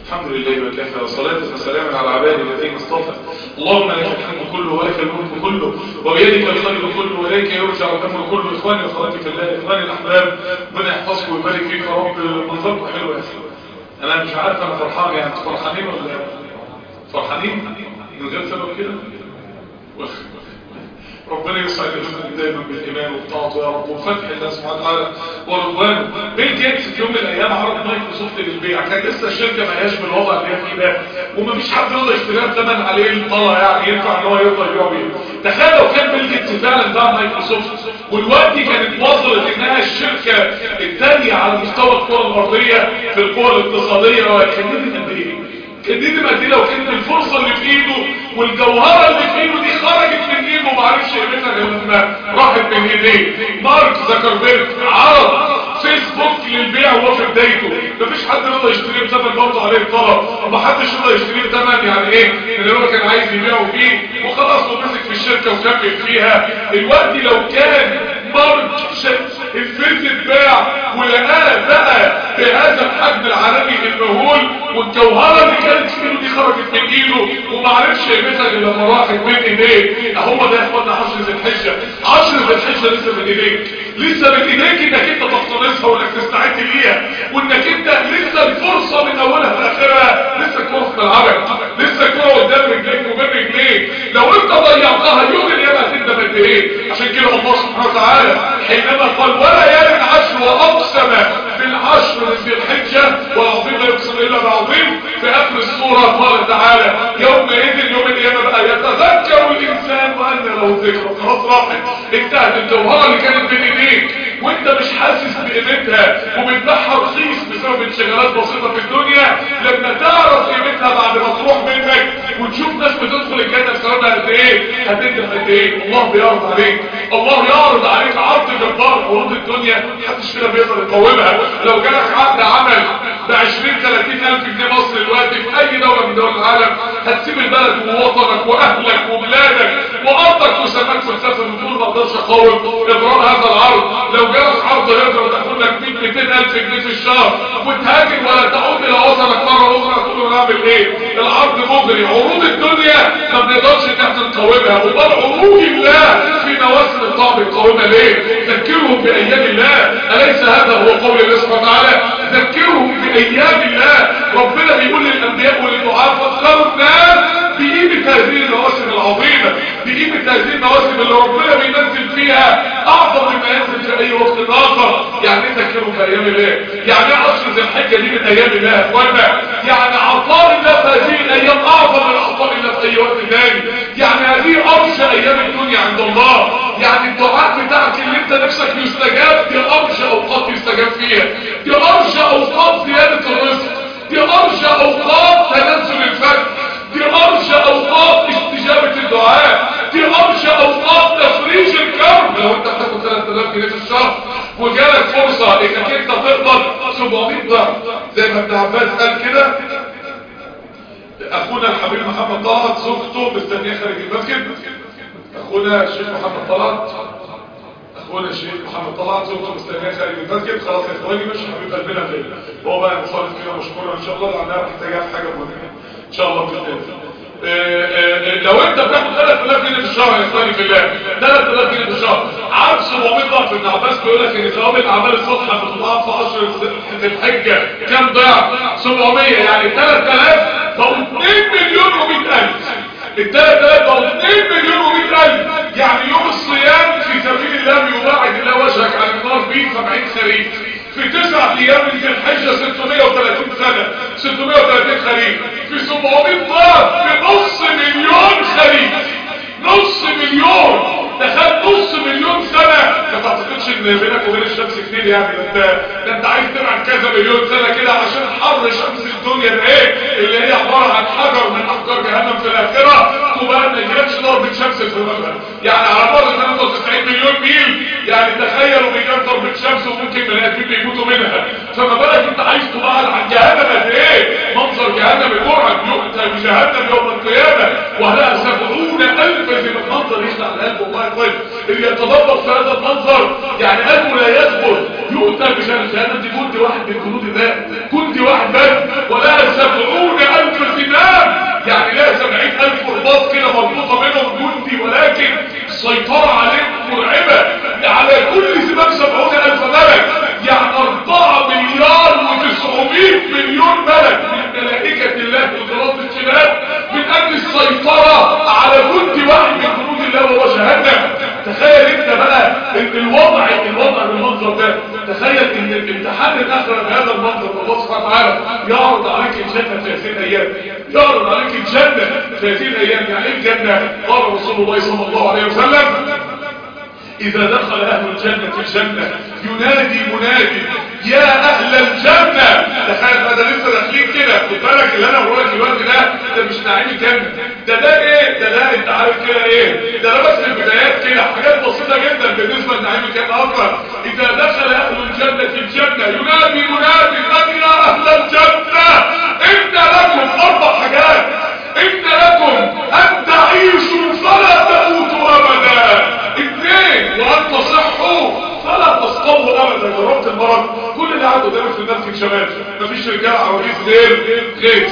الحمد لله وكفى وصلاة وسلاما على عباده الذين اصطفى اللهم لك الحمد كله ولك الملك كله وبيدك الخير كله واليك يرجع الامر كله اخواني واخواتي في الله اخواني الاحباب ربنا يحفظكم ويبارك فيك يا رب منظركم حلو يا اخي انا مش عارف انا فرحان يعني انتوا فرحانين ولا فرحانين من غير سبب كده ربنا يسعد الجسد دايما بالايمان والطاعه يا رب وفتح الله سبحانه وتعالى ورضوانه بيل جيتس في يوم من الايام عرض مايكروسوفت للبيع كان لسه الشركه ما هياش بالوضع اللي هي فيه ده ومفيش حد يقدر يشتريها بثمن عليه الطلع يعني ينفع ان هو يقدر يبيع بيه تخيل لو كان بيل جيتس فعلا باع مايكروسوفت والوقت كانت وصلت انها الشركه الثانيه على مستوى الكره الارضيه في القوى الاقتصاديه وكان قد ايه اديني مدي لو كانت الفرصة اللي في ايده والجوهرة اللي في ايده دي خرجت من ايده ومعرفش قيمتها غير لما راحت من ايديه مارك زكربيرج عرض فيسبوك للبيع وهو في بدايته مفيش حد يقدر يشتريه بثمن برضه عليه الطلب ومحدش يقدر يشتريه بثمن يعني ايه اللي هو كان عايز يبيعه فيه وخلاص ومسك في الشركة وكمل فيها الوقت لو كان مارك الفيز اتباع ولقاه بقى بهذا الحجم العالمي المهول والجوهرة اللي كانت في ايده دي خرجت من ايده ومعرفش قيمتها غير لما راحت من ايديه هو ده يا اخوانا عشر ذي الحجه عشر ذي الحجه لسه من ايديك لسه من ايديك انك انت تقتنصها وانك تستعد ليها وانك انت لسه الفرصه من اولها لاخرها لسه الكوره في ملعبك لسه الكوره قدام رجليك وبين رجليك لو انت ضيعتها يوم القيامه هتندم قد ايه عشان كده الله سبحانه وتعالى حينما قال ولا يرد عشر واقسم بالعشر ذي الحجه والعظيم لا يقسم الا بعظيم في اخر السوره قال تعالى يومئذ يوم القيامه بقى يتذكر الانسان وان له الذكر خلاص راحت انتهت الجوهره اللي كانت بين ايديك وانت مش حاسس بقيمتها وبتبيعها رخيص بسبب انشغالات بسيطه في الدنيا لما تعرف قيمتها بعد ما تروح منك وتشوف ناس بتدخل الجنه بسببها قد ايه هتندم قد ايه الله بيعرض عليك الله يعرض عليك عرض جبار عروض الدنيا محدش فينا بيقدر يقاومها لو جالك عقد عمل ب 20 30 الف جنيه مصري دلوقتي في اي دوله من دول العالم هتسيب البلد ووطنك واهلك وبلادك وارضك وسماك وتسافر وتقول ما اقدرش اقاوم اضرار هذا العرض لو جالك عرض يقدر تاخد لك 100 200 الف جنيه في الشهر وتهاجر ولا تعود الى وطنك مره اخرى تقول له نعمل ايه العرض مغري عروض الدنيا ما بنقدرش ان احنا نقاومها وبل عروض الله في مواسم الطاعه بنقاومها ليه ذكرهم بايام الله اليس هذا هو قول الله سبحانه وتعالى ذكرهم بايام الله ربنا بيقول للانبياء وللدعاء فكروا الناس بقيمه هذه المواسم العظيمه بقيمه هذه المواسم اللي ربنا بينزل فيها اعظم مما ينزل في اي وقت اخر يعني ايه ذكرهم بايام الله يعني عشر ذي الحجه دي من ايام الله يا اخوانا يعني عطاء الله في هذه الايام اعظم من عطاء الله في اي وقت ثاني يعني هذه ارجى ايام الدنيا عند الله يعني الدعاء بتاعك اللي انت نفسك يستجاب دي ارجى اوقات يستجاب فيها دي ارجى اوقات زياده الرزق دي ارجى اوقات تنزل الفجر دي ارجى اوقات استجابه الدعاء دي ارجى اوقات تفريج الكرب لو انت بتاخد 3000 جنيه في الشهر وجالك فرصه انك انت تقبض 700 ضعف زي ما ابن عباس قال كده اخونا الحبيب محمد طلعت زوجته مستنيه خارج المسجد اخونا الشيخ محمد طلعت اخونا الشيخ محمد طلعت زوجته مستنيه خارج المسجد خلاص يا اخواني مش حبيب قلبنا خير هو بقى مصالح فينا مشكورا ان شاء الله لانها محتاجه في حاجه مهمه ان شاء الله باذن الله لو انت بتاخد 3000 جنيه في الشهر يا اخواني في الله 3000 جنيه في الشهر عارف 700 ضعف ابن عباس بيقول لك ان ثواب الاعمال الصالحه بتضاعف في 10 ذي الحجه كام ضعف 700 يعني 3000 بقوا 2 مليون و100 الف ال 3000 بقوا 2 مليون و100 الف يعني يوم الصيام في سبيل الله يباعد الله وجهك عن النار به 70 خريف في تسعة ايام من ذي الحجة 630 سنة 630 خريف في 700 ضعف في نص مليون خريف نص مليون دخلت نص مليون سنة ما تعتقدش ان بينك وبين الشمس كتير يعني ده انت ده انت عايز تبعد كذا مليون سنة كده عشان حر شمس الدنيا ده ايه اللي هي عبارة عن حجر من احجار جهنم في الاخرة تبقى ما يجيلكش ضربة شمس في المغرب يعني على بعد 93 مليون ميل يعني تخيلوا بيجان ضربة شمس وممكن بني ادمين بيموتوا منها فما بالك انت عايز تبعد عن جهنم قد ايه منظر جهنم المرعب يؤتى بجهنم يوم القيامة وهلها سبعون الف زي ما المنظر يخلع القلب والله طيب اللي يتدبر في هذا المنظر يعني قلبه لا يثبت يؤتى بجهنم جهنم دي جند واحد من جنود الله جند واحد بس ولها سبعون السيطرة عليهم مرعبة على كل سباق سبعون ألف ملك يعني أربعة مليار وتسعمائة مليون ملك من ملائكة الله الغراض الشباب من أجل السيطرة على جند واحد من جنود الله وهو جهنم تخيل انت بقى ان الوضع الوضع بالمنظر ده تخيل ان الامتحان الاخره بهذا المنظر الله سبحانه وتعالى يعرض عليك الجنه في هذه الايام يعرض عليك الجنه في هذه الايام يعني ايه الجنه قال رسول الله صلى الله عليه وسلم إذا دخل أهل الجنة الجنة ينادي منادي يا أهل الجنة تخيل بقى ده لسه داخلين كده خد بالك اللي أنا بقول لك دلوقتي ده ده مش نعيم الجنة ده ده إيه ده ده أنت عارف كده إيه ده ده بس البدايات كده حاجات بسيطة جدا بالنسبة لنعيم الجنة أكتر إذا دخل أهل الجنة الجنة ينادي منادي من يا أهل الجنة إن لكم أربع حاجات إن لكم أن تعيشوا فلا تموتوا أبدا اثنين وان تصحوا فلا تسقطوا ابدا جربت المرض كل اللي قاعد قدامك في المسجد شباب مفيش رجاله عواجيز غير غير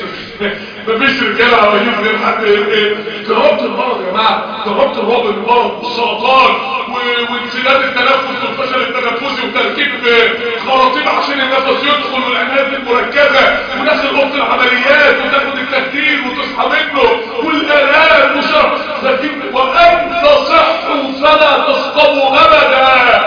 مفيش رجاله عواجيز غير حد غير جربت المرض يا جماعه جربت الرعب المرض والسرطان وانسداد التنفس والفشل التنفسي وتركيب خراطيم عشان النفس يدخل والعنايه المركزه وداخل اوضه العمليات وتاخد التخدير وتصحى منه والالام وشر لكن وان تصحوا فلا تسقطوا ابدا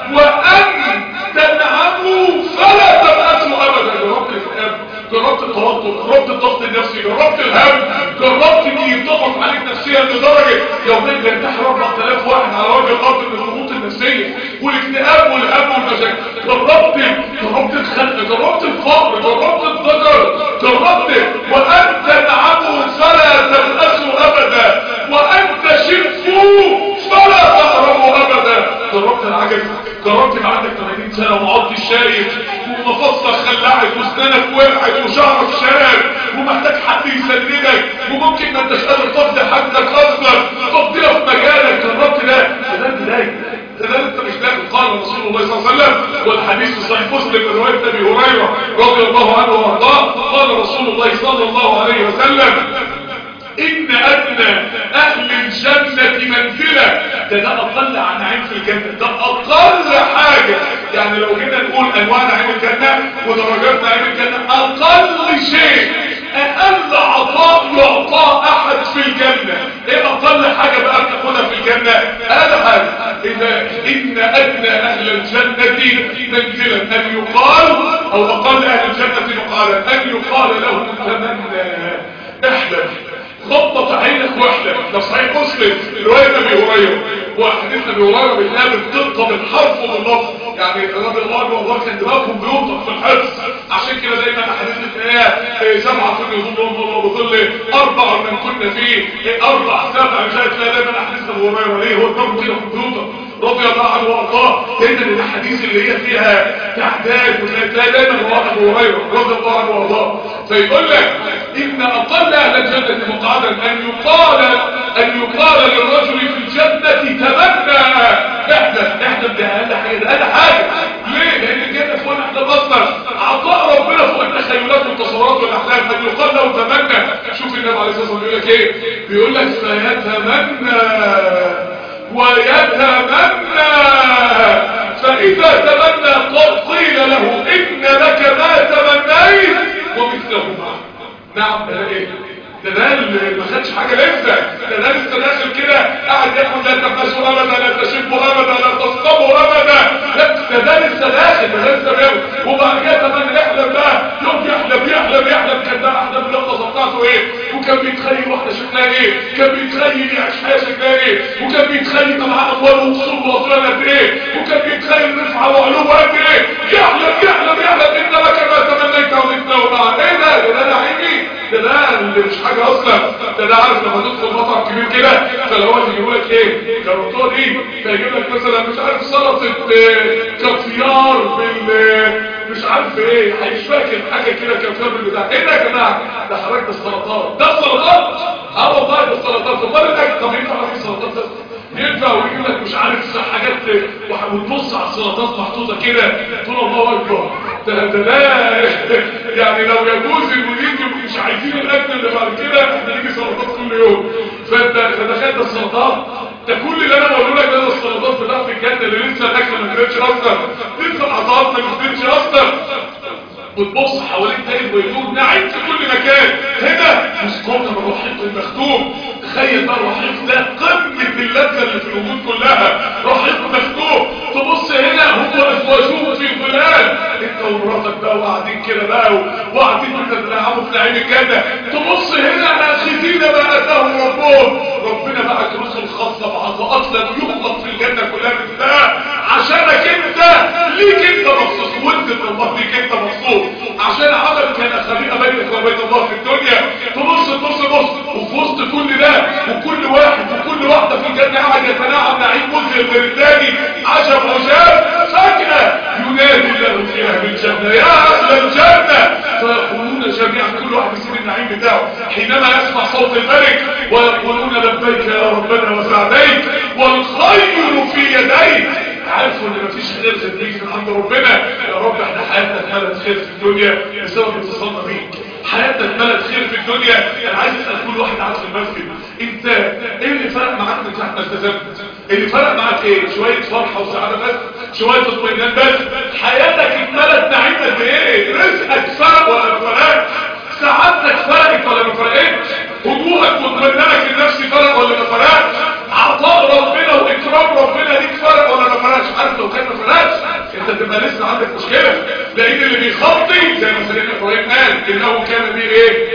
وان تنعموا فلا تبأسوا ابدا جربت الكتاب جربت التوتر جربت الضغط النفسي جربت الهم جربت ان يضغط عليك نفسيا لدرجه يوميا بينتحر 4000 واحد على وجه الارض من الضغوط النفسيه والاكتئاب والهم والمشاكل جربت جربت الخلق جربت الفقر جربت الذكر جربت وان تنعموا فلا تبأسوا ابدا وان تشفوا فلا تهربوا ابدا جربت العجز جربت يبقى عندك 80 سنه وما عدتش شايف ومفاصلك خلعت واسنانك وقعت وشعرك شاب ومحتاج حد يسندك وممكن ما انتش قادر تفضي حدك اصلا تفضيها في مجالك جربت ده ده بدايه ده انت مش لاقي قال رسول الله صلى الله عليه وسلم والحديث في صحيح مسلم من روايه ابي هريره رضي الله عنه وارضاه قال رسول الله صلى الله عليه وسلم ان ادنى اهل الجنة منزلة ده ده اقل عن نعيم في الجنة ده اقل حاجة يعني لو جينا نقول انواع نعيم الجنة ودرجات نعيم الجنة اقل شيء اقل عطاء يعطى احد في الجنة ايه اقل حاجة بقى بتاخدها في الجنة اقل حاجة اذا ان ادنى اهل الجنة منزلا ان يقال او اقل اهل الجنة مقالا ان يقال لهم تمنى احلم غطت عينك واحلم ده صحيح مسلم رواية ابي هريرة وحديث ابي هريرة بيتقال الدقة بالحرف وباللفظ يعني رضي الله عنه والله كان دماغهم بينطق في الحفظ عشان كده دايما احاديث الايه سبعة يظلهم الله بظل اربع من كنا فيه اربع سبع مش هتلاقي دايما احاديث ابو هريرة ليه هو دماغه كده كمبيوتر رضي الله عنه وارضاه دايما الاحاديث اللي هي فيها تعداد وتلاقي دايما رواه ابو هريره رضي الله عنه وارضاه فيقول لك ان اقل اهل الجنه مقعدا ان يقال ان يقال للرجل في الجنه تمنى احدث احدث ده اقل حاجه ده اقل حاجه ليه لان الجنه فوق احنا اصلا عطاء ربنا فوق التخيلات والتصورات والاحلام ان يقال له تمنى شوف النبي عليه الصلاه والسلام بيقول لك ايه بيقول لك فيتمنى ويتمنى فإذا تمنى قيل له إن لك ما تمنيت ومثله معه نعم ده ايه ده ده اللي ما خدش حاجة لسه ده ده لسه داخل كده قاعد ياخد لا تبسوا ابدا لا تشبوا ابدا لا تصطبوا ابدا لا ده ده لسه داخل ده ده لسه بيعمل وبعد كده كمان يحلم بقى يوم يحلم يحلم يحلم كان ده احلم اللقطه بتاعته ايه وكان بيتخيل واحده شكلها ايه كان بيتخيل يعيش حياه شكلها ايه وكان بيتخيل طبعا اموال وقصور واطفال قد ايه وكان بيتخيل رفعه وعلوم قد ايه يحلم يحلم يحلم ان لك ما تمنيت ومثله معه ايه ده ده ده نعيمي ده ده اللي مش حاجه اصلا ده ده عارف لما تدخل مطعم كبير كده فلو هو يجيبوا لك ايه كاروتات دي فيجيب لك مثلا مش عارف سلطه كافيار بال مش عارف ايه مش فاكر حاجه كده كافيار بالبتاع ايه ده يا جماعه ده حضرتك ده السلطات ده السلطات اه والله ده السلطات امال الاكل طب ينفع في سلطات ده ينفع ويجيب لك مش عارف حاجات وتبص على السلطات محطوطه كده تقول الله اكبر ده ده ده يعني لو يجوز المدير مش عايزين الاكل اللي بعد كده احنا نيجي سلطات كل يوم فانت فدخلت السلطات ده كل اللي انا بقوله لك ده الصلاه بتاعت الجنه اللي لسه الاكل ما كانتش اصلا لسه العضلات ما كانتش اصلا وتبص حواليك تلاقي البيضور ناعم في كل مكان هنا مسكونا من رحيق المختوم تخيل بقى الرحيق ده قمه اللذه اللي في الوجود كلها رحيق مختوم تبص هنا هو ازواجهم في ظلال انت ومراتك بقى وقاعدين كده بقى وقاعدين تتلعبوا في العين الجنه تبص هنا اخذين ما اتاهم ربهم ربنا بقى رسل خاصه بعطاءات لم يخلق في الجنه كلها مثلها عشانك انت ليك انت مخصوص وانت الله ليك انت مخصوص عشان عمل كان خليقه بينك وبين الله في الدنيا تبص تبص بص وفي وسط كل ده وكل واحد وكل واحده في الجنه قاعد يتنعم نعيم مذهل غير الثاني عجب عجاب فجاه ينادي له فيها بالجنه يا اهل الجنه فيقولون جميعا كل واحد يسيب النعيم بتاعه حينما يسمع صوت الملك ويقولون لبيك يا ربنا وسعديك والخير في يديك عارفوا ان مفيش خير زي من عند ربنا يا رب احنا حياتنا اتملت خير في الدنيا بسبب اتصالنا بيك حياتنا اتملت خير في الدنيا انا عايز اسال كل واحد قاعد في المسجد انت ايه اللي فرق معاك من ساعه ما التزمت اللي فرق معاك ايه شويه فرحه وسعاده بس شويه اطمئنان بس حياتك اتملت نعيم قد ايه رزقك فرق ولا ما فرقش سعادتك فرقت ولا ما فرقتش هدوءك واطمئنانك النفسي فرق ولا ما فرقش عطاء ربنا واكرام ربنا ليك فرق ولا ما فرقش عارف لو كان ما فرقش انت تبقى لسه عندك مشكله لان اللي بيخطي زي ما سيدنا ابراهيم قال انه كان بيه ايه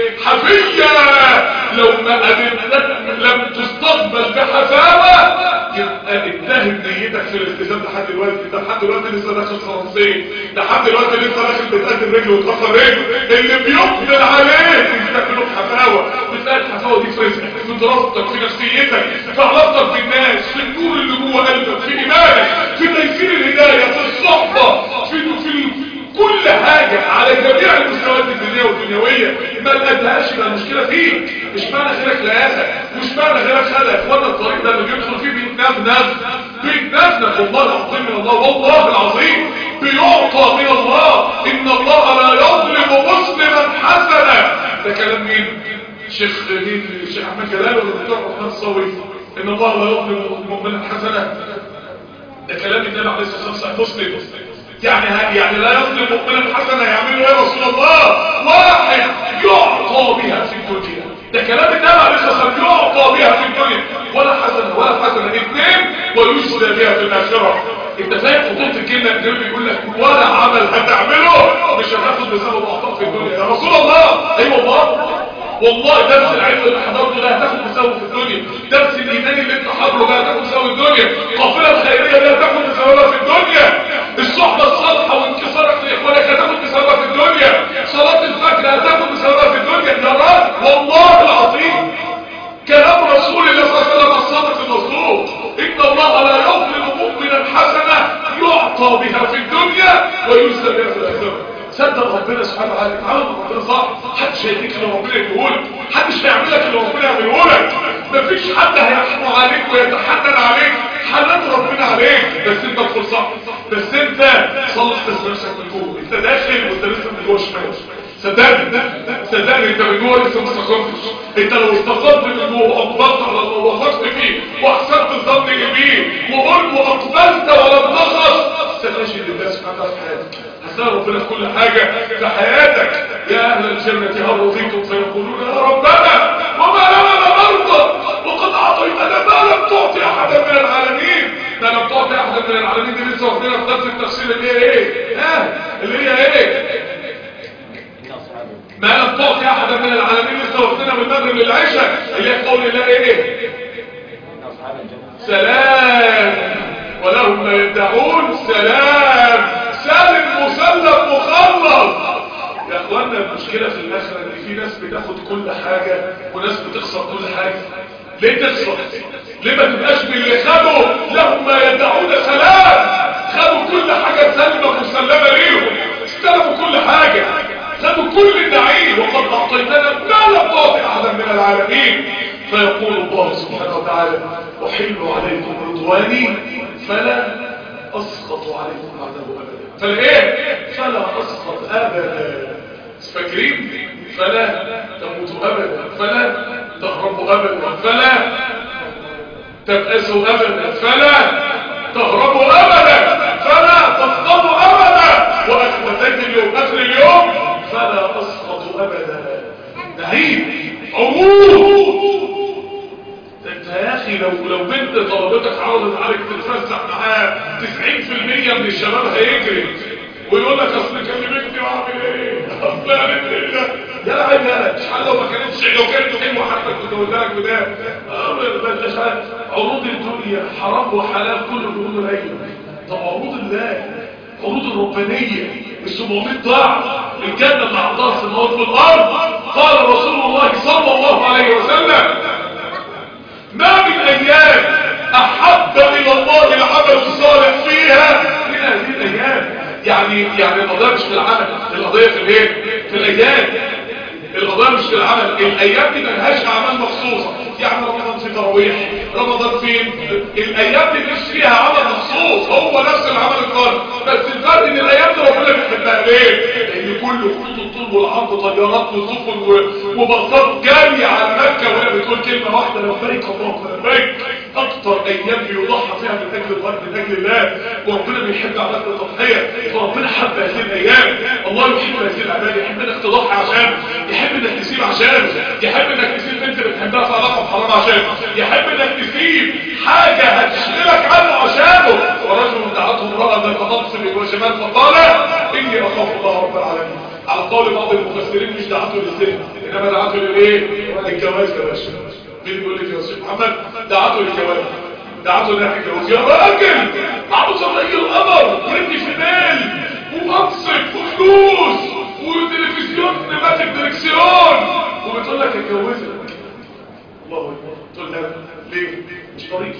حفيه لو ما قدرت لم تستقبل بحفاوه يبقى اتهم نيتك في الالتزام لحد دلوقتي ده لحد دلوقتي لسه داخل فرنسيه لحد دلوقتي لسه داخل بتقدم رجله وتكسر رجله اللي بيقبل عليه انت له حفاوه بتلاقي الحفاوه دي في رزقك في دراستك في نفسيتك في علاقتك بالناس في النور اللي جوه قلبك في ايمانك في تيسير الهدايه في الصحبه في في كل حاجة على جميع المستويات الدينية والدنيوية ما لقيتهاش يبقى المشكلة فيك مش معنى غيرك لقاها مش معنى غيرك خلق اخوانا الطريق ده اللي بيدخل فيه بيتنفنف بيتنفنف والله العظيم من الله والله العظيم بيعطى من الله ان الله لا يظلم مسلما حسنا ده كلام مين شيخ مين الشيخ احمد جلال ولا الدكتور عثمان الصاوي ان الله لا يظلم مؤمنا حسنا ده كلام النبي عليه الصلاه والسلام مسلم يعني يعني لا يظلم مؤمنا حسنا يعمله يا رسول الله واحد يعطى بها في الدنيا ده كلام النبي عليه الصلاه والسلام يعطى بها في الدنيا ولا حسنه ولا حسنه اثنين ويجزى بها في الاخره انت فاهم خطوط الكلمه النبي بيقول لك ولا عمل هتعمله مش هتاخد بسبب اعطاء في الدنيا يا رسول الله اي أيوة والله والله درس العلم اللي حضرته ده هتاخد مساوي في الدنيا درس الايمان اللي انت حاضره ده هتاخد مساوي في الدنيا القافله الخيريه دي هتاخد مساوي في الدنيا الصحبه الصالحه وانكسارك لاخوانك هتاخد مساوي في الدنيا صلاه الفجر هتاخد مساوي في الدنيا يا رب والله العظيم كلام رسول الله صلى الله عليه وسلم الصادق المصدوق ان الله لا يظلم مؤمنا حسنه يعطى بها في الدنيا ويجزى بها في الاخره صدق ربنا سبحانه وتعالى تعالى ربنا صح محدش هيديك اللي ربنا يديهولك محدش هيعمل لك اللي ربنا يعمله لك مفيش حد هيحكم عليك ويتحنن عليك حنان ربنا عليك بس انت تدخل صح بس انت صلح بس نفسك من جوه انت داخل وانت لسه من جوه شمال صدقني صدقني انت من جوه لسه ما استقمتش انت لو استقمت من جوه واقبلت على الله ووثقت فيه واحسنت الظن بيه وقلت واقبلت ولم تخص ستجد الله سبحانه وتعالى في حياتك هتلاقي ربنا في كل حاجة في حياتك يا أهل الجنة هل رضيتم فيقولون يا ربنا وما لنا نرضى وقد أعطيتنا ما لم تعطي أحدا من العالمين ما لم تعطي أحدا من العالمين دي لسه واخدينها في درس التفسير اللي هي إيه؟ ها اللي هي إيه؟ ما لم تعطي أحدا من العالمين لسه واخدينها من المغرب للعشاء اللي هي قول الله إيه؟ سلام ولهم ما يدعون سلام سالم مسلم مخلص يا اخوانا المشكلة في الاخرة ان في ناس بتاخد كل حاجة وناس بتخسر كل حاجة ليه تخسر ليه ما تبقاش باللي خدوا لهم ما يدعون سلام خدوا كل حاجة سلمة مسلمة ليهم استلموا كل حاجة خدوا كل النعيم وقد اعطيتنا ما لم تعطي احدا من العالمين فيقول الله سبحانه وتعالى احل عليكم رضواني فلا اسخط عليكم بعده ابدا فلا ايه فلا اسخط ابدا فاكرين فلا تموتوا ابدا فلا تهربوا ابدا فلا تبأسوا أبدا فلا تهربوا أبدا فلا تسقطوا أبدا وأخوتين اليوم آخر اليوم فلا أسقطوا أبدا نعيم عروض انت يا اخي لو لو بنت طلبتك عرضت عليك تتفسح معاها 90% من الشباب هيجري ويقول لك اصل كلمتني واعمل ايه اصل قالت لي ده يا لعيب يا شحال لو ما كانتش لو كانت حلوه حتى كنت اقول لك بده اه بلاش عروض الدنيا حرام وحلال كله بيقولوا ايوه طب عروض الله عروض الربانيه ال 700 ضعف الجنه مع الله السماوات والارض قال رسول الله صلى الله عليه وسلم ما من ايام احب الى الله العمل الصالح فيها من هذه الايام يعني يعني القضيه مش في العمل القضيه في الايه في الايام القضيه مش في العمل الايام دي ملهاش اعمال مخصوصه يعني رمضان في تراويح رمضان في الايام دي مش فيها عمل مخصوص هو نفس العمل القلب بس الفرق ان الايام دي ربنا بيحبها ليه لان كل خطوط الطول والعرض طيارات وسفن وباصات جاريه على مكه وهي بتقول كلمه واحده لبيك اللهم لبيك اكتر ايام بيضحى فيها من اجل الله من اجل الله وربنا بيحب عباده التضحيه فربنا حب هذه الايام الله يحب هذه العباده يحب انك تضحي عشان يحب انك تسيب عشان يحب انك تسيب بنت بتحبها في علاقه بحرام عشان يحب انك تسيب حاجه هتشغلك عنه عشانه ورجل دعته امراه ذات منصب وجمال فقال اني اخاف الله رب العالمين على قول بعض المفسرين مش دعته للزنا انما دعته للايه للجواز يا باشا مين بيقول لك يا استاذ محمد دعته للجواز دعته ناحية الجواز يا راجل عاوز زي القمر ورجلي في مال ومنصب وفلوس وتلفزيون نماذج دركسيون وبتقول لك اتجوزك الله اكبر تقول لها ليه مش طريق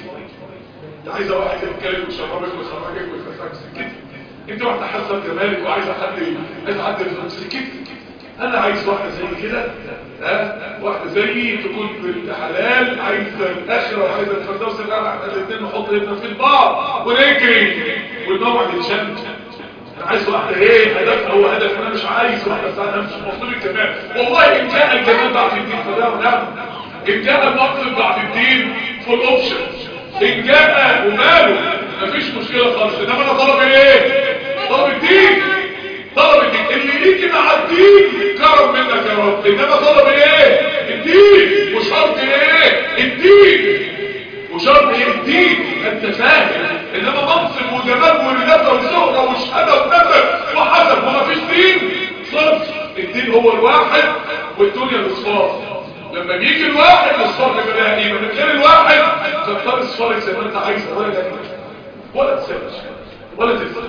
انت عايزه واحد يتكلم ويشربك ويخرجك ويفسحك سكتك انت واحده حاسه بجمالك وعايزه حد عايزه حد يفهم سكتك انا عايز واحده زي كده ها واحده زيي تكون بنت حلال عايزه الاخره وعايزه الفردوس الاعلى احنا الاثنين نحط ايدنا في بعض ونجري والموعد يتشنج انا عايز واحده ايه هدف هو هدف انا مش عايز واحده ساعه مش مطلوب الكمال والله ان جاء الكمال بعد الدين فده ونعم ان جاء المطلب بعد الدين فول اوبشن ان جاء وماله مفيش مشكله خالص انما انا طلب ايه طلب الدين طلب الدين اللي يجي مع الدين كرم منك يا رب انما طلب ايه الدين وشرط ايه الدين وشرط ايه الدين انت فاهم انما منصب وجمال ورياضه وشهره وشهاده ونسب وحسب ومفيش دين صرف الدين هو الواحد والدنيا الاصفار لما بيجي الواحد الاصفار بيبقى قيمه من غير الواحد تختار الصفار زي ما انت عايز ولا جنبك ولا تسيبش ولا تسيبش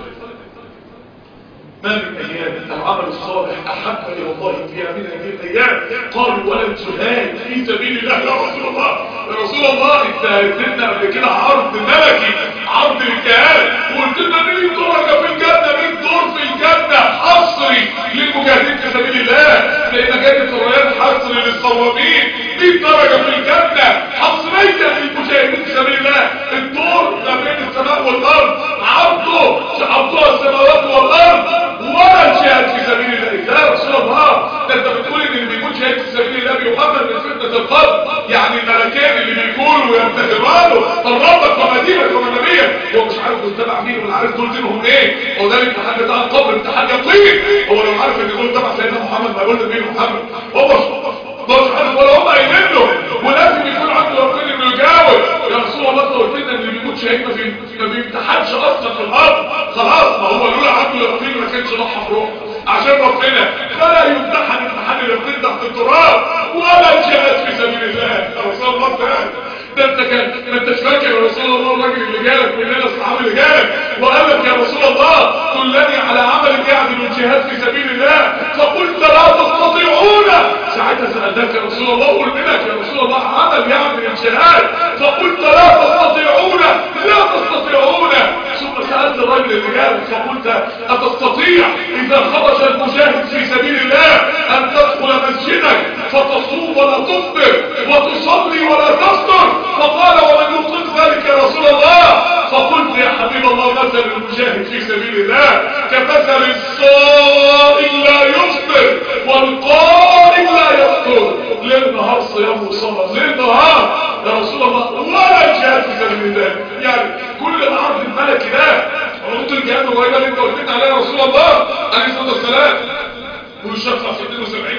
ما من ايام العمل الصالح احب الى الله فيها من هذه الايام قالوا ولا الجهاد في سبيل الله يا رسول الله يا رسول الله انت اديتنا قبل كده عرض ملكي عرض الجهاد وقلت لنا 100 درجه في الجنه 100 دور في الجنه حصري للمجاهدين في سبيل الله لان جايه الرياض حصري للصوامين 100 درجه في الجنه حصريه للمجاهدين في سبيل الله الدور ما بين السماء والارض عرضه عرضها السماوات والارض ولا الجهاد في سبيل الله يا رسول الله ده انت بتقول ان اللي بيكون جهاد في سبيل الله بيحمل من فتنه القلب يعني الملكين اللي بيقولوا ينتهرانه قربك ومدينك ومنبيك هو مش عارف دول تبع مين ولا عارف دول دينهم ايه هو ده الامتحان بتاع القبر امتحان يقين هو لو عارف ان دول تبع سيدنا محمد ما يقول لك مين محمد هو مش عارف ولا هم قايلين له ولازم يكون عنده يقين انه يجاوب يا رسول الله انت قلت لنا ان اللي بيموت شهيد ما بيمتحنش اصلا في الارض خلاص ما هو لولا عنده يقين ما كانش ضحى بروحه عشان ربنا فلا يمتحن امتحان اليقين تحت التراب ولا الجهاد في سبيل الله يا رسول الله تعالى ده انت كان ما انتش فاكر يا رسول الله الراجل اللي جالك مننا الصحابي اللي جالك وقال لك يا رسول الله دلني على عمل يعدل الجهاد في سبيل الله فقلت لا تستطيعون ساعتها سألناك يا رسول الله قلت لك يا رسول الله عمل يعدل الجهاد فقلت لا تستطيعون لا تستطيعون ثم سألت الرجل اللي جالك فقلت أتستطيع إذا خرج المجاهد في سبيل الله أن تدخل مسجدك فتصوم ولا تفطر وتصلي ولا تفطر فقال ومن يطلق ذلك يا رسول الله فقلت يا حبيب الله مثل المجاهد في سبيل الله كمثل الصائم لا يفطر والقائم لا يفطر ليل نهار صيام وصلاة ليل نهار يا رسول الله ولا الجهاد في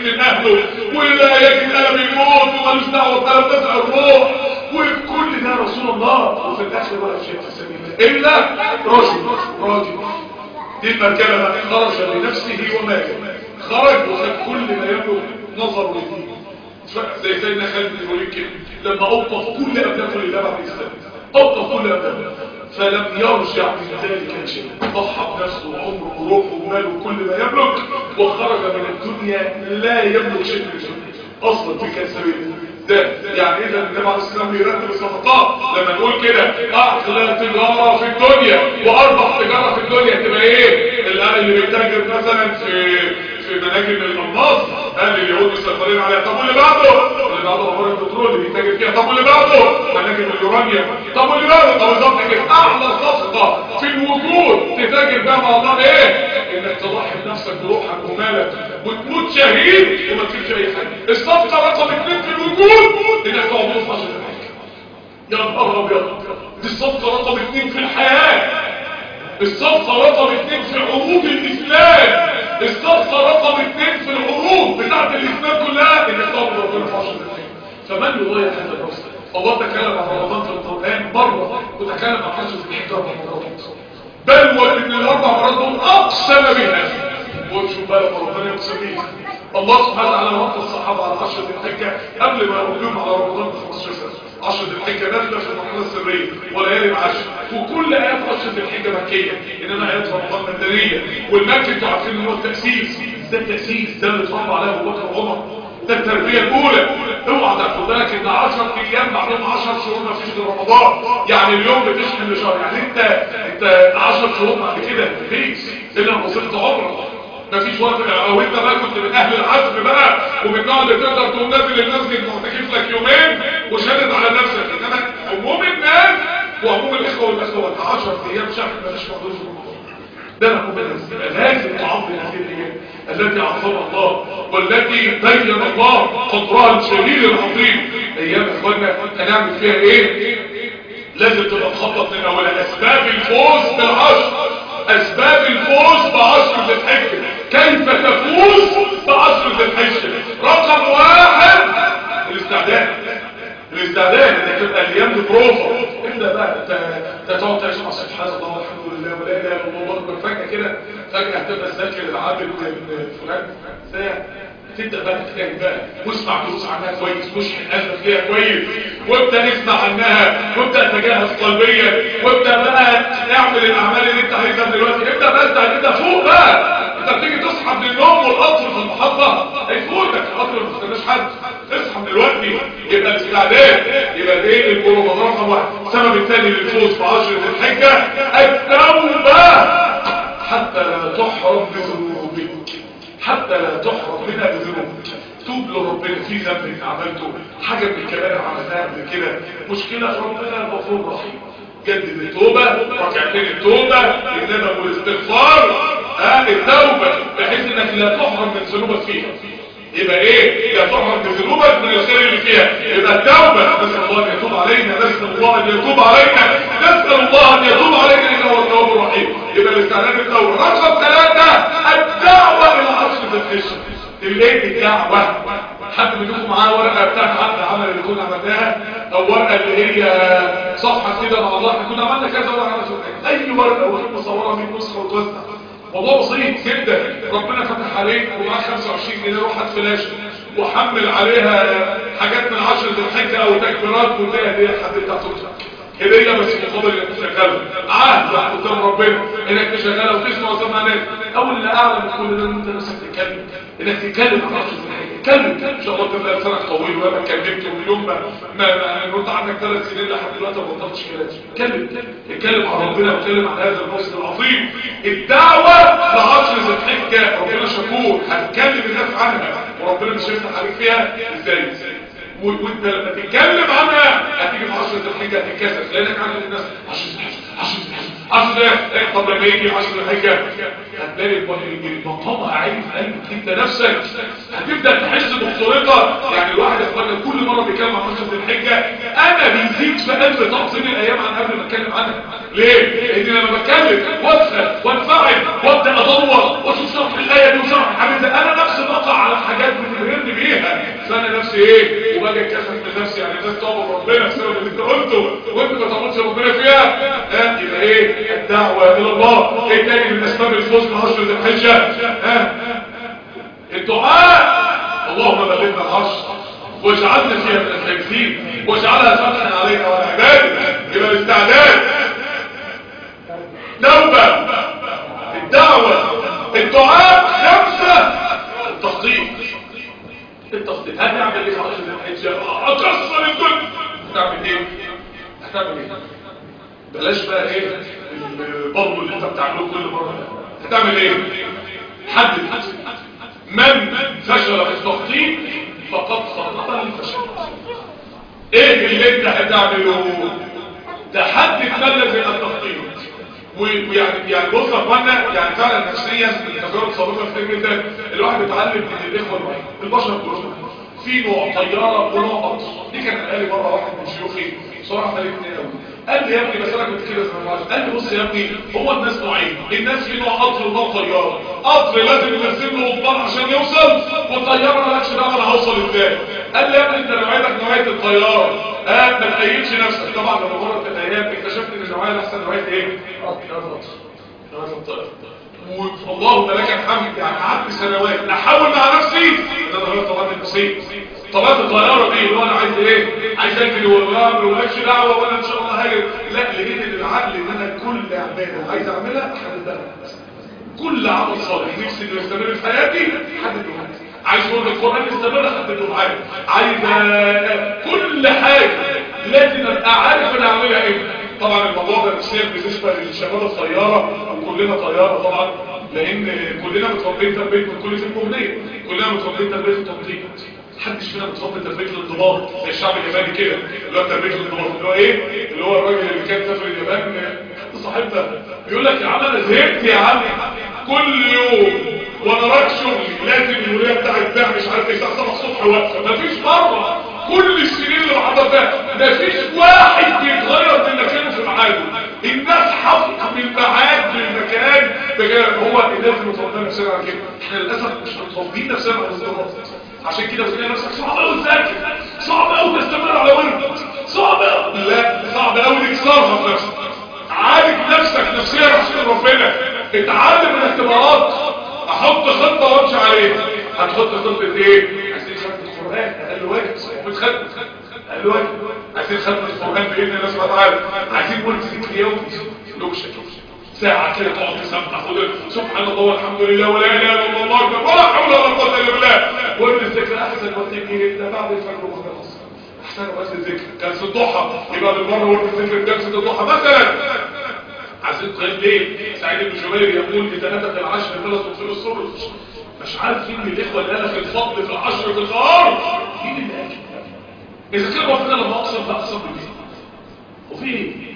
من اهله ولا يجد الم الموت ومالوش دعوه بألم نزع الروح وكل ده يا رسول الله وفي الاخر ولا شيء في سبيل الله الا رجل راجل دي المركبه بقى خرج لنفسه وماله خرج وخد كل ما يملك نظر لدينه زي سيدنا خالد بن الوليد كده لما اوقف كل ابنائه لله بعد الاسلام اوقف كل ابنائه فلم يرجع من ذلك شيء ضحى بنفسه وعمره وروحه وماله وكل ما يملك وخرج من الدنيا لا يملك شيء من الدنيا اصلا في كان سبيل ده يعني اذا النبي عليه الصلاه والسلام يرتب الصفقات لما نقول كده اغلى تجاره في الدنيا واربح تجاره في الدنيا تبقى ايه اللي بيتاجر مثلا في في مناجم القناص قال اليهود مسيطرين عليها طب واللي بعده اللي بعده امور البترول اللي بيتاجر فيها طب واللي بعده مناجم اليورانيوم طب واللي بعده طب بالظبط كده اعلى صفقه في الوجود تتاجر بها مع الله ايه انك تضحي بنفسك بروحك ومالك وتموت شهيد وما تجيبش اي حاجه الصفقه رقم اثنين في الوجود انك تقعد في عشر يا نهار ابيض دي الصفقه رقم اثنين في الحياه الصفقه رقم اثنين في عروض الاسلام الصفقه رقم اثنين في العروض بتاعت الاسلام كلها انك تعبد ربنا في عشر فمن يضيع هذا الرسل الله تكلم عن رمضان في القران مره وتكلم عن حجه الحجه اربع مرات بل وان الاربع مرات دول اقسم بها وشوف بقى ربنا يقسم بيها الله سبحانه وتعالى وقت الصحابه على عشر الحجه قبل ما يقولهم على رمضان ب 15 سنه عشرة الحجة نازلة في المرحلة السرية وليالي العشر وكل آيات عشرة الحجة مكية إنما آيات رمضان مدنية والمكي انتوا عارفين إن هو التأسيس ده التأسيس ده اللي اتربى عليه أبو بكر وعمر ده التربية الأولى اوعى تاخد بالك إن 10 أيام بعدهم 10 شهور ما فيش غير رمضان يعني اليوم بتشحن لشهر يعني أنت أنت 10 شهور بعد كده مفيش إلا لما وصلت عمرك مفيش وقت او انت بقى كنت من اهل العزم بقى ومن النوع اللي تقدر تقوم نازل المسجد معتكف لك يومين وشادد على نفسك انما عموم الناس وعموم الاخوه والاخوات 10 ايام شهر مفيش موضوع في الموضوع ده عموم الناس لازم تعظم هذه الايام التي عظمها الله والتي بين الله قدرها الجليل العظيم ايام اخواننا هنعمل فيها ايه لازم تبقى مخطط من اولها اسباب الفوز بالعشر اسباب الفوز بعشر ذي الحجه كيف تفوز بعشر ذي الحجه رقم واحد الاستعداد الاستعداد انك تبقى الايام دي بروفا ابدا بقى انت تقعد تعيش مع سبحان الله والحمد لله ولا اله الا الله برضه فجاه كده فجاه هتبقى ذاكر العابد فلان ساعه تبدا بقى تتكلم بقى واسمع دروس عنها كويس واشحن قلبك فيها كويس وابدا اسمع عنها وابدا تجهز قلبيا وابدا بقى اعمل الاعمال اللي انت عايزها دلوقتي ابدا بقى انت هتبدا فوق بقى انت بتيجي تصحى من النوم والقطر في المحطه هيفوتك القطر ما بيستناش حد اصحى من دلوقتي يبقى الاستعداد يبقى ايه البروفا رقم واحد السبب الثاني للفوز في عشر الحجه التوبه حتى لا تحرم بذنوبك حتى لا تحرم منها بذنوبك توب لربنا في ذنب انت عملته حاجه من الكبائر عملناها قبل كده مشكله ربنا غفور رحيم جدد التوبه ركعتين التوبه الندم والاستغفار ها التوبه بحيث انك لا تحرم من ذنوبك فيها يبقى ايه لا تحرم من ذنوبك من الخير اللي فيها يبقى التوبه نسال الله ان يتوب علينا نسال الله ان يتوب علينا نسال الله ان يتوب علينا انه هو التواب الرحيم يبقى الاستعداد التوبه رقم ثلاثه الدعوه الى عصر الفشل الايه الدعوه حد منكم معاه ورقه بتاعت عقد العمل اللي كنا عملناها او ورقه اللي هي صفحه كده مع الله احنا كنا عملنا كذا ورقه اي ورقه وهي مصوره من نسخه وتوزع موضوع بسيط جدا ربنا فتح عليك ومعاك 25 جنيه روح هات فلاشه وحمل عليها حاجات من 10 ذي الحجه او تكبيرات وتلاقي هديه لحد بتاع تطلع هديه بس مقابل انك تشغلها عهد قدام ربنا انك تشغلها وتسمع وتسمع ناس اول اللي اعلى من كل ده ان انت نفسك تتكلم انك تتكلم عن 10 ذي الحجه اتكلم ان شاء الله تبقى لسانك طويل وانا اتكلمت من يوم ما ما انت عندك ثلاث سنين لحد دلوقتي ما بطلتش كلام اتكلم اتكلم عن ربنا واتكلم عن هذا الرسل العظيم الدعوه لعشر ذي الحجه ربنا شكور هتكلم الناس عنها وربنا مش هيفتح عليك فيها ازاي وانت لما تتكلم عنها هتيجي في عشر ذي الحجه هتتكسف لانك عارف الناس عشر ذي الحجه عشر ذي الحجه عشر ذي الحجه طب لما يجي عشر ذي الحجه هتلاقي المقام عالي في قلبك انت نفسك هتبدا تحس بخطورتها يعني الواحد يا اخوانا كل مره بيتكلم عن عشر ذي الحجه انا بيزيد في قلبي تعظيم الايام عن قبل ما اتكلم عنها ليه؟ لان لما بتكلم وادخل وانفعل وابدا ادور واشوف شرح الايه دي وشرح الحديث ده انا نفسي بقع على حاجات من فانا نفسي ايه وباجي اتكلم من نفسي يعني الناس تعبد ربنا بسبب اللي انت قلته وانت ما تعبدش ربنا فيها ها يبقى ايه الدعوه الى الله ايه تاني من اسباب الفوز بعشر ذي الحجه ها الدعاء اللهم بلغنا العشر واجعلنا فيها من الحاجزين واجعلها فتحا علينا وعلى عبادك يبقى الاستعداد توبه الدعوه الدعاء خمسه التخطيط التخطيط هنعمل ايه في عشر ذي الحجه اكسر الدنيا هنعمل ايه هنعمل ايه بلاش بقى ايه البرضو اللي انت بتعمله كل مره هتعمل ايه حدد من فشل في التخطيط فقد خطط للفشل ايه اللي انت هتعمله تحدد ما الذي التخطيط ويعني يعني بص يا اخوانا يعني فعلا نفسيا من تجارب سابقه في جدا الواحد بيتعلم من الاخوه البشر كلهم في نوع طياره ونوع قطر دي كان قال لي مره واحد من شيوخي بصراحه خليتني قوي قال لي يا ابني بس انا كنت كده زمان قال لي بص يا ابني هو الناس نوعين الناس في نوع قطر ونوع طياره قطر لازم ينزل له قضبان عشان يوصل والطياره مالكش دعوه انا هوصل ازاي قال لي يا ابني انت نوعيتك نوعيه الطياره اه ما تقيدش نفسك طبعا لما مرت الايام اكتشفت ان النوعيه الاحسن نوعيه ايه قطر قطر واللهم لك الحمد يعني قعدت سنوات احاول مع نفسي ان انا غيرت طبعا النفسيه طبعا الطياره دي اللي هو انا عايز ايه عايز اجري وامر ومالكش دعوه وانا ان شاء الله هاجر لا لقيت ان العقل ان انا كل عباده عايز اعملها احددها كل عمل صالح نفسي انه يستمر في حياتي حدده عايز ورد القران يستمر حدده معايا عايز كل حاجه لازم ابقى عارف انا اعملها ايه طبعا الموضوع ده نفسيا بالنسبه للشباب الطياره وكلنا طياره طبعا لان كلنا متربيين تربيه من كل في المهنيه كلنا متربيين تربيه التنظيم محدش فينا متربي تربيه الانضباط زي الشعب الياباني كده اللي هو تربيه الانضباط اللي هو ايه اللي هو الراجل اللي كان سافر اليابان صاحبنا بيقول لك يا عم انا زهقت يا عم كل يوم وانا رايح شغلي لازم الولايه بتاعت بيع مش عارف ايه الساعه 7 الصبح واقفه مفيش مره كل السنين اللي حضرتها مفيش واحد بيتغير من مكانه في ميعاده الناس حافظه من ميعاد للمكان هو لازم نتربى نفسنا على كده احنا للاسف مش متربيين نفسنا على الانضباط عشان كده بتلاقي نفسك صعب قوي تذاكر صعب قوي تستمر على ورد صعب قوي لا صعب قوي تكسرها في نفسك عالج نفسك نفسيا عشان ربنا اتعلم الاختبارات احط خطه وامشي عليها هتحط خطه ايه عايزين ختم القران اقل واجب وبتختم اقل واجب عايزين ختم القران باذن الله سبحانه وتعالى عايزين ورد ذكر يومي لوكشه ساعة كده تقعد تسبح وتقول سبحان الله والحمد لله ولا اله الا الله اكبر ولا حول ولا قوه الا بالله ورد الذكر احسن وقت يجي ده بعد الفجر وخلاص احسن وقت الذكر جلسه الضحى يبقى بالمره ورد الذكر جلسه الضحى مثلا عايزين قيام ليل سعيد بن جبير يقول لثلاثه العشر ثلاث في الصبح مش عارف مين من الاخوه اللي قال لك الفضل في العشر في النهار مين اللي قال اذا كان ربنا لما اقسم ده اقسم بالله وفي ايه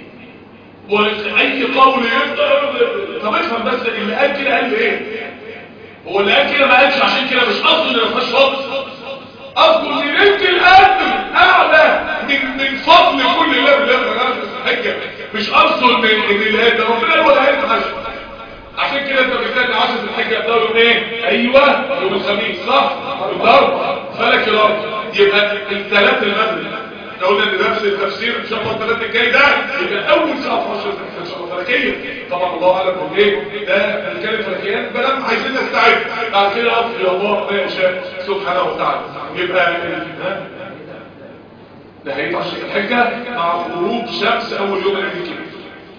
واي قول طب افهم بس اللي قال كده قال ايه هو اللي قال كده ما قالش عشان كده مش قصده ان ما فيهاش فضل قصده ان انت القدر اعلى من من فضل كل الله بالله حجه مش قصده ان ان اللي ده ربنا هو اللي هيبقى حاجه عشان كده انت بتلاقي عشرة الحجه بتاع يوم ايه ايوه يوم الخميس صح الضرب فلك الارض يبقى الثلاث المغرب لو قلنا ان نفس التفسير ان شاء الله الثلاث الجاي ده يبقى اول ساعه في 10 ان شاء الله فلكيه طبعا الله اعلم هو ايه ده بنتكلم فلكيات بلام عايزين نستعد بعد كده اقف الى الله ما يشاء سبحانه وتعالى يبقى نهايه 10 الحجه مع غروب شمس اول يوم العيد الكبير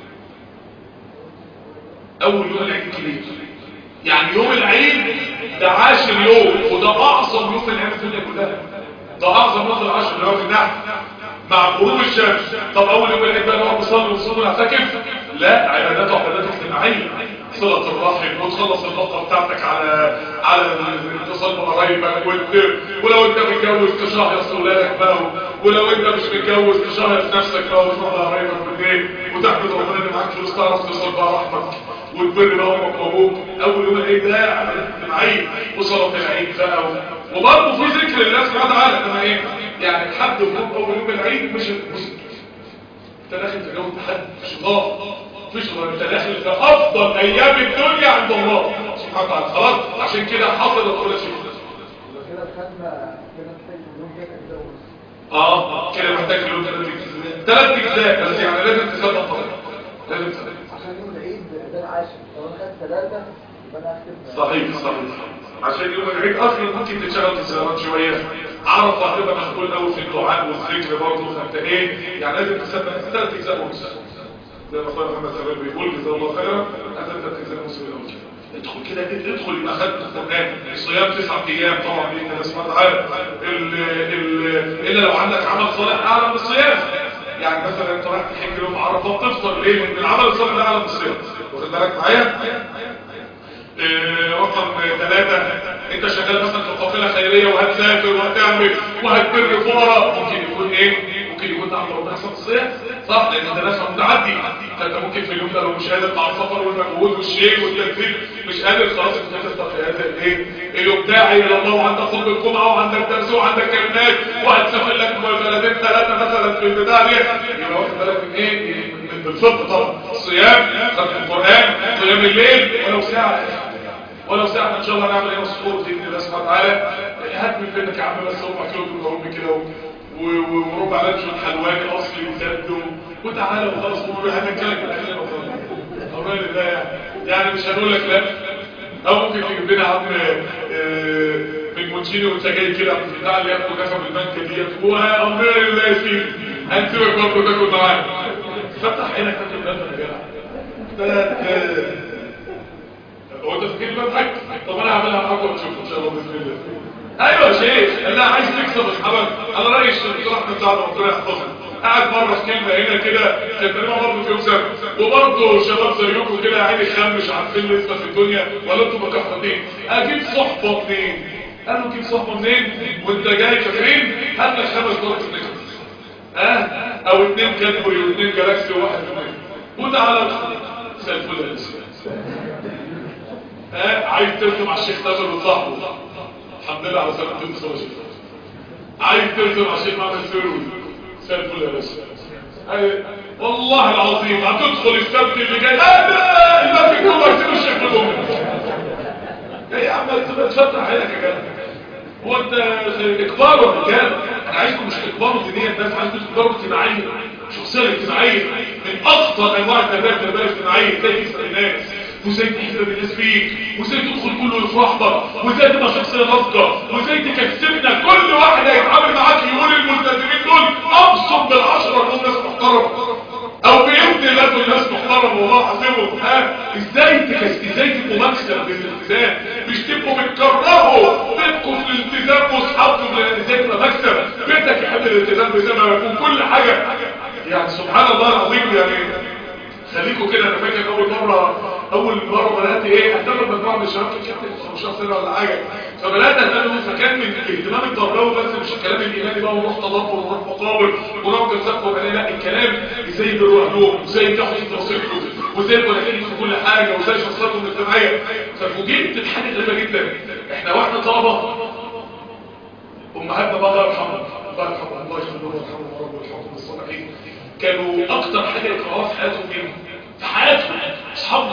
اول يوم العيد الكبير يعني يوم العيد ده عاشر يوم وده اعظم يوم في العيد الدنيا كلها ده اعظم يوم العشر اللي هو في النحل مع غروب الشمس طب اول يوم العيد بقى نقعد نصلي ونصوم ونعتكف لا عبادات وعبادات اجتماعيه صلة الرحم وتخلص النقطة بتاعتك على على الاتصال بقرايبك ولو انت متجوز تشهيص اولادك بقى ولو انت مش متجوز تشهيص نفسك بقى وتروح لقرايبك بالليل وتحمد ربنا ان معاك فلوس تعرف تصل بقى رحمك وتبر بقى امك وابوك اول يوم العيد ده عبادات اجتماعيه وصلاة العيد بقى وبرضه في ذكر الله سبحانه وتعالى انما ايه يعني حد يخرج اول يوم العيد مش انت داخل تجاوب حد شيطان مفيش غير انت داخل في افضل ايام الدنيا عند الله سبحانه وتعالى خلاص عشان كده حصل كل شيء كده الختمه اه كده محتاج له ثلاث اجزاء ثلاث اجزاء بس يعني لازم تثبت طبعا لازم تثبت عشان يوم العيد ده العاشر لو انا خدت ثلاثة يبقى انا هكتب صحيح صحيح عشان يوم العيد اصلا ممكن تشتغل في السيارات شويه عرفه هتبقى مشغول قوي في الدعاء والذكر برضه فانت ايه يعني لازم تثبت ثلاث اجزاء ونص زي ما اخويا محمد سلام بيقول جزاه الله خيرا هذا ثلاث اجزاء ونص من الاول كده ادخل كده ادخل يبقى خدت القران الصيام تسعة ايام طبعا باذن الله سبحانه وتعالى ال- ال- الا لو عندك عمل صالح اعلى من الصيام يعني مثلا انت رايح تحج يوم عرفه تفطر ليه؟ لان العمل الصالح ده اعلى من الصيام واخد بالك معايا؟ آه، رقم ثلاثة انت شغال مثلا في قافلة خيرية وهتسافر وهتعمل وهتبر فقراء ممكن يكون ايه ممكن يكون تعمل ربنا حسن الصيام صح لان انت ناس متعدي فانت ممكن في اليوم ده لو مش قادر مع السفر والمجهود والشيء والتنفيذ مش قادر خلاص انت هتفطر في هذا الايه اليوم داعي الى الله وعندك خطبه الجمعه وعندك درس وعندك كلمات وهتسافر لك بلدين ثلاثه مثلا في البتاع دي يبقى واخد بالك من ايه من بالفطر طبعا الصيام خدت القران قيام الليل ولو ساعه ولو ساعة ان شاء الله نعمل ايه مصفور باذن الله سبحانه وتعالى هات من بينك يا عم بس ربع كيلو بالمعروف كده و- و- وربع لانشون حلواني اصلي بجد و- وتعالى وخلاص نقول هنتكلم في الاخر امان الله يعني يعني مش هنقول لك لا او ممكن تجيب لنا عم آه، من مونتشيني وانت جاي كده عم بتاع اللي ياكل كفه بالمانكا ديت وامان الله يا سيدي هنسيبك برضه تاكل معانا فتح عينك تاكل ده يا جدع ده ده هو انت فاكر بقى حاجه طب انا هعملها معاكم وتشوفوا ان شاء الله باذن الله ايوه يا شيخ لا عايز تكسب اصحابك على راي الدكتور احمد سعد ربنا يحفظه قاعد مره في كلمه هنا كده كان تقريبا برضه في يوم سبت وبرضه شباب زيكم كده عيني خام مش عارفين لسه في الدنيا ولا انتوا مكحرتين اجيب صحبه منين؟ قالوا جيب صحبه منين؟ وانت جاي فاكرين؟ هات لك خمس درجات نكس ها او اتنين كادبري واثنين جالاكسي وواحد كمان وتعالى ادخل زي الفل يا اسلام ها عايز ترسم على الشيخ تامر وصاحبه الحمد لله على سلامة المصطفى شيخ عايز ترسم على الشيخ محمد سيروي زي الفل يا باشا أي- والله العظيم هتدخل السبت اللي جاي انا ما في كله هيسيب الشيخ بالأم ايه يا عم تفتح عينك يا جدع هو انت اكبار ولا رجال انا عايزكم مش اكبار دينيا بس عايزكم اكبار اجتماعيا شخصيه اجتماعيه من اخطر انواع التربيه التربيه الاجتماعيه ازاي تسال الناس وازاي تحسب الناس فيك وازاي تدخل كله يفرح بك وازاي تبقى شخصيه ناضجه وازاي تكسبنا كل واحد هيتعامل معاك يقول الملتزمين دول ابصم بالعشره انهم ناس محترمه او باذن الله دول ناس محترمه والله حاسبهم ها ازاي تكس ازاي تبقوا مكسب بالالتزام مش تبقوا بتكرهوا بيتكم في الالتزام واصحابكم ازاي تبقى مكسب بيتك يحب الالتزام زي ما يكون كل حاجه يعني سبحان الله العظيم يعني خليكم كده انا فاكر اول مره اول مره بدات ايه اهتم بمجموعه من الشباب في كابتن 15 سنه ولا حاجه فبدات اهتم فكان من الاهتمام التربوي بس مش الكلام الايماني بقى ونروح تدبر ونروح مقابر ونروح نسقف وبعدين لا الكلام ازاي يبقوا اهلهم وازاي ينجحوا في دراستهم وازاي يبقوا ناجحين في كل حاجه وازاي شخصياتهم الاجتماعيه ففوجئت بحاجه غريبه جدا احنا واحنا طلبه امهاتنا بقى الله يرحمهم الله يرحمهم الله يخليهم ويرحمهم يا رب ويرحمهم بالصالحين كانوا اكتر حاجه يكرهوها في حياتهم ايه في حياتهم اصحابنا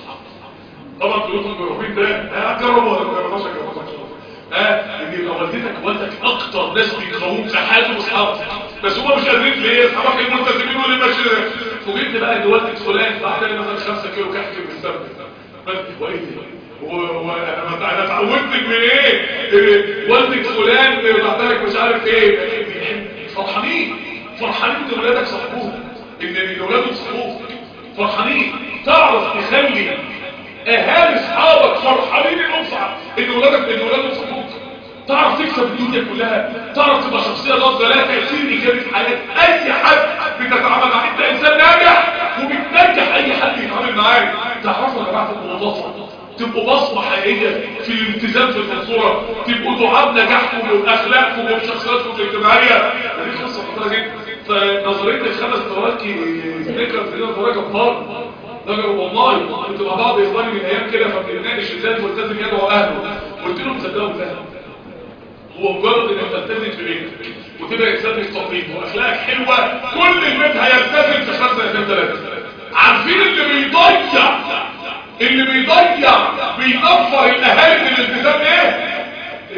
طبعا بيوتهم جروبين ده ها جربوا ولا ما جربوش جربوا ها ان يبقى والدتك والدك اكتر ناس بيكرهوك في حياتهم اصحابك بس هم مش قادرين ليه اصحابك الملتزمين واللي ماشي فوجئت بقى ان والدة فلان بعت لي مثلا 5 كيلو كحك من السبت بس هو ايه ده؟ هو انا ما انا اتعودت من ايه إيه، والدة فلان بعت لك مش عارف ايه فرحانين فرحانين ان ولادك صاحبوك ان ان ولادك صاحبوك فرحانين تعرف تخلي اهالي اصحابك فرحانين انهم صح ان ولادك ان ولادك صاحبوك تعرف تكسب الدنيا كلها تعرف تبقى شخصيه ناضجه لها تاثير ايجابي في حياه اي حد بتتعامل معاه انت انسان ناجح وبتنجح اي حد يتعامل معاك تعرفوا يا جماعه تبقوا مضافه تبقوا بصمه حقيقيه في الالتزام في المنصوره تبقوا دعاء بنجاحكم وباخلاقكم وبشخصياتكم الاجتماعيه دي قصه خطيره جدا فنظريه الخمس تراكي ذكر في نظريه جبار نجر والله كنت مع بعض اخواني من ايام كده فبنناقش ازاي الملتزم يدعو اهله قلت لهم صدقوا بالله هو مجرد انك تلتزم في بيتك وتبقى انسان مستقيم واخلاقك حلوه كل البيت هيلتزم في خمسه ايام ثلاثه عارفين اللي بيضيع اللي بيضيع بينفر الاهالي من الالتزام ايه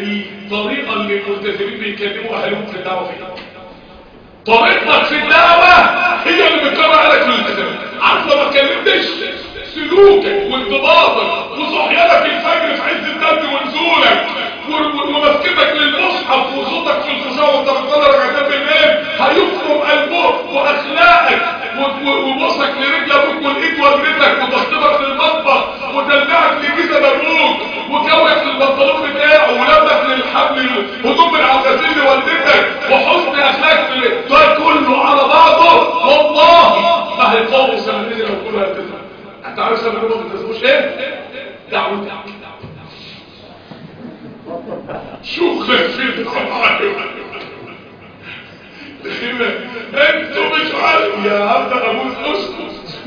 طريقه اللي الملتزمين بيكلموا اهلهم في الدعوه فيها طريقتك في الدعوه هي اللي بتكرر عليك في الالتزام عارف لو ما اتكلمتش سلوكك وانضباطك وصحيانك الفجر في عز الدم ونزولك ومسكتك للمصحف وصوتك في الخشوع وانت بتصلي ركعتين بالليل هيفرم قلبك واخلاقك وبصك لرجل ابوك والايد ورجلك وتخطبك للمطبخ وتلمعك لجيزه ابوك وكوك للبنطلون بتاعه ولمك للحبل هدوم من عباسين لوالدتك وحسن اخلاق ده كله على بعضه والله ما هيقاوموا سنتين لو كله هيلتزم انت عارف سبب انهم ما بيلتزموش ايه؟ دعوتك شغل في انتوا مش عارف يا عبد ابوس اسكت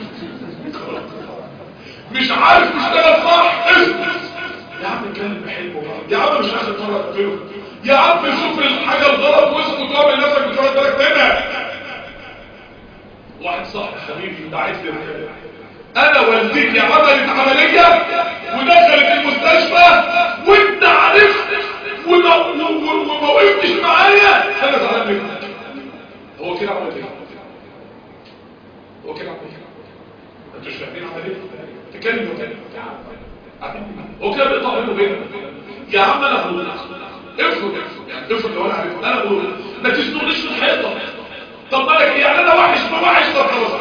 مش عارف تشتغل صح اسكت يا عم اتكلم بحلمه يا عم مش اخر مره تقفله يا عم شوف الحاجه الغلط واسكت واعمل نفسك مش واخد بالك منها واحد صاحبي حبيبي دعيت لي انا والدتي عملت عمليه ودخلت المستشفى وانت عرفت وما وما وقفتش معايا انا زعلان منك هو كده عمل ايه هو كده عمل ايه انتوا مش فاهمين عمل ايه تكلم تاني هو كده بيقطع بينه وبينك يا عم انا بقول افرض يعني افرض لو انا عارف انا بقول ما تزنقنيش في الحيطه طب بالك ايه يعني انا وحش ما وحش طب خلاص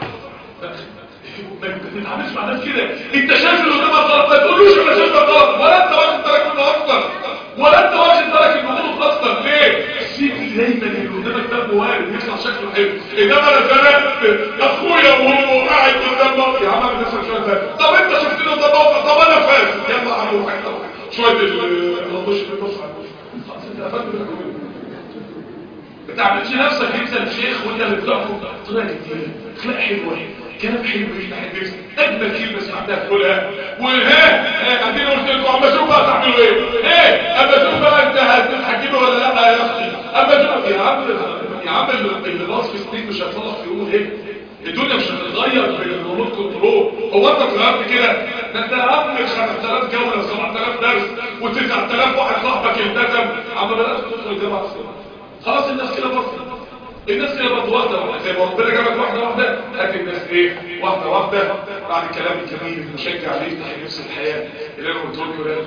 ما تتعاملش مع الناس كده انت شايف اللي قدامك غلط ما تقولوش انا شايفك غلط ولا انت واخد بالك منه اكتر ولا انت واخد بالك انه غلط اكتر ليه سيب دايما اللي قدامك ده موارد يطلع شكله حلو انما انا زنقت اخويا وهو قاعد قدام بابا يا عم انا لسه شويه فاهم طب انت شفت له ده موقف طب انا فاهم يلا اعمل حاجه شويه الغطش في النص خلاص انت قفلت ما تعملش نفسك انت الشيخ وانت اللي بتحكم طلع كتير اخلاق حلوه كلام حلو يفتح النفس اجمل كلمه سمعتها تقولها وها ادينا قلت لكم اما اشوف بقى تعملوا ايه ايه اما اشوف بقى انت هتحكمه ولا لا يا اختي اما اشوف يا عم يا عم اللي باص في سنين مش هيصلح في يوم ايه الدنيا مش هتتغير بالريموت كنترول هو انت اتغيرت كده ده انت اهم 5000 جوله و7000 درس و9000 واحد صاحبك التزم عم بدات تدخل الجامعه خلاص الناس كده برضه الناس كده برضه واحده واحده زي ما ربنا جابك واحده واحده هات الناس ايه واحده واحده بعد الكلام الجميل المشجع اللي يفتح نفس الحياه اللي انا قلت لكم ده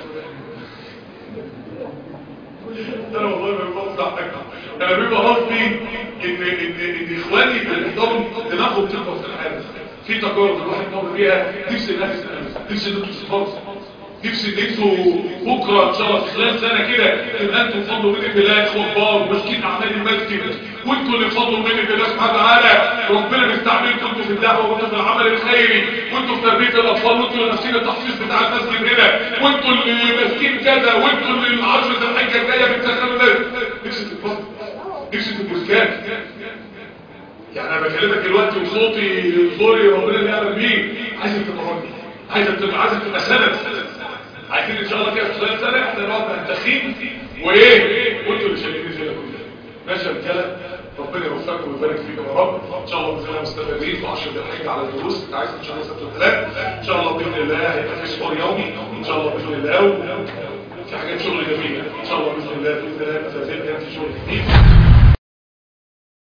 انا والله ما بفضح انا بيبقى قصدي ان ان ان اخواني بيحضروا دماغهم تكبر في الحياه في تجارب الواحد مر بيها نفس الناس نفس ان انتوا تتفرجوا نفسي ان انتوا بكره ان شاء الله في خلال سنه كده تبقى انتوا بفضل من الله اخوه كبار وماسكين اعمال المسجد وانتوا اللي بفضل من الله سبحانه وتعالى ربنا بيستعملكم انتوا في الدعوه وانتوا في العمل الخيري وانتوا في تربيه الاطفال وانتوا اللي ماسكين التخصيص بتاع المسجد هنا وانتوا اللي ماسكين كذا وانتوا اللي العشر الحجه الجايه بتسخنوا الناس نفسي تتبسط نفسي تبقوا يعني انا بكلمك دلوقتي وصوتي زوري ربنا اللي يعمل بيه عايزك تتمرني عايزك تبقى عايزك تبقى سند عايزين ان شاء الله كده في خلال سنه احنا نقعد ننتخين وايه وانتوا اللي شايلين الزياده كلها ماشي يا رجاله ربنا يوفقكم ويبارك فيكم يا رب ان شاء الله باذن الله مستمرين في 10 دقائق على الدروس انت عايز ان شاء الله سبت الثلاث ان شاء الله باذن الله هيبقى في سحور يومي ان شاء الله باذن الله في حاجات شغل جميله ان شاء الله باذن الله باذن الله في هذه الايام في شغل جديد